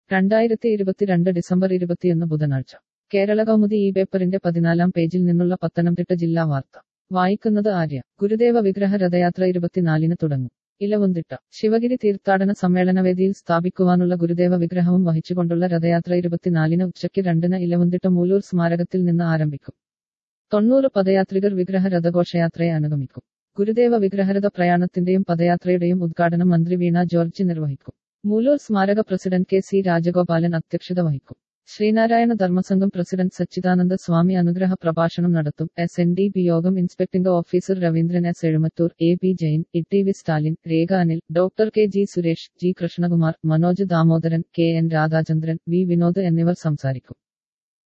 രണ്ടായിരത്തി ഇരുപത്തിരണ്ട് ഡിസംബർ ഇരുപത്തിയൊന്ന് ബുധനാഴ്ച കേരള കൗമുദി ഈ പേപ്പറിന്റെ പതിനാലാം പേജിൽ നിന്നുള്ള പത്തനംതിട്ട ജില്ലാ വാർത്ത വായിക്കുന്നത് ആര്യ ഗുരുദേവ വിഗ്രഹ രഥയാത്ര ഇരുപത്തിനാലിന് തുടങ്ങും ഇലവുന്തിട്ട ശിവഗിരി തീർത്ഥാടന സമ്മേളനവേദിയിൽ സ്ഥാപിക്കുവാനുള്ള ഗുരുദേവ വിഗ്രഹവും വഹിച്ചുകൊണ്ടുള്ള രഥയാത്ര ഇരുപത്തിനാലിന് ഉച്ചയ്ക്ക് രണ്ടിന് ഇലവുന്തിട്ട മൂലൂർ സ്മാരകത്തിൽ നിന്ന് ആരംഭിക്കും തൊണ്ണൂറ് പദയാത്രികർ വിഗ്രഹ രഥഘോഷയാത്രയെ അനുഗമിക്കും ഗുരുദേവ വിഗ്രഹരഥ പ്രയാണത്തിന്റെയും പദയാത്രയുടെയും ഉദ്ഘാടനം മന്ത്രി വീണ ജോർജ് നിർവഹിക്കും മൂലൂർ സ്മാരക പ്രസിഡന്റ് കെ സി രാജഗോപാലൻ അധ്യക്ഷത വഹിക്കും ശ്രീനാരായണ ധർമ്മസംഘം പ്രസിഡന്റ് സച്ചിദാനന്ദ സ്വാമി അനുഗ്രഹ പ്രഭാഷണം നടത്തും S N D P Yogam inspecting officer Raveendran S Ezhumathur A P Jain E T V Stalin Rekha Anil doctor K G Suresh G Krishnakumar Manoj Damodaran K N Radhachandran V Vinod എന്നിവർ സംസാരിക്കും